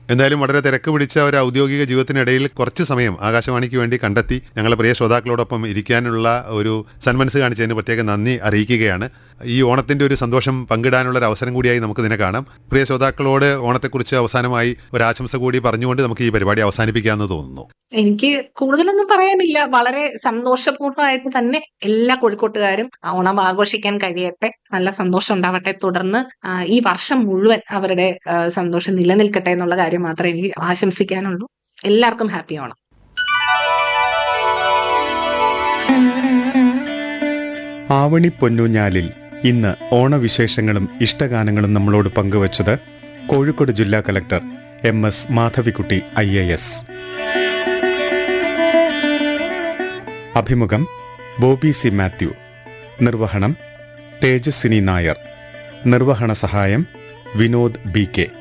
എന്തായാലും വളരെ തിരക്ക് പിടിച്ച ഒരു ഔദ്യോഗിക ജീവിതത്തിനിടയിൽ കുറച്ച് സമയം ആകാശവാണിക്ക് വേണ്ടി കണ്ടെത്തി ഞങ്ങളെ പ്രിയ ശ്രോതാക്കളോടൊപ്പം ഇരിക്കാനുള്ള ഒരു സന്മനസ് കാണിച്ചതിന് പ്രത്യേകം നന്ദി അറിയിക്കുകയാണ് ഈ ഓണത്തിന്റെ ഒരു സന്തോഷം പങ്കിടാനുള്ള ഒരു അവസരം കൂടിയായി നമുക്ക് ഇതിനെ കാണാം പ്രിയ ശ്രോതാക്കളോട് ഓണത്തെക്കുറിച്ച് അവസാനമായി ഒരു ആശംസ കൂടി പറഞ്ഞുകൊണ്ട് നമുക്ക് ഈ പരിപാടി അവസാനിപ്പിക്കാമെന്ന് തോന്നുന്നു എനിക്ക് കൂടുതലൊന്നും പറയാനില്ല വളരെ സന്തോഷപൂർവ്വമായിട്ട് തന്നെ എല്ലാ കോഴിക്കോട്ടുകാരും ഓണം ആഘോഷിക്കാൻ കഴിയട്ടെ നല്ല സന്തോഷം ഉണ്ടാവട്ടെ തുടർന്ന് ആ, ഈ വർഷം മുഴുവൻ അവരുടെ ആ, സന്തോഷം നിലനിൽക്കട്ടെ എന്നുള്ള കാര്യം മാത്രമേ എനിക്ക് ആശംസിക്കാനുള്ളൂ എല്ലാവർക്കും ഹാപ്പി ഓണം ആവണി പൊന്നൂഞ്ഞാലിൽ ഇന്ന് ഓണവിശേഷങ്ങളും ഇഷ്ടഗാനങ്ങളും നമ്മളോട് പങ്കുവച്ചത് കോഴിക്കോട് ജില്ലാ collector M S Madhavikutty I A S അഭിമുഖം ബോബി സി മാത്യു നിർവഹണം തേജസ്വിനി നായർ നിർവഹണ സഹായം വിനോദ് ബി കെ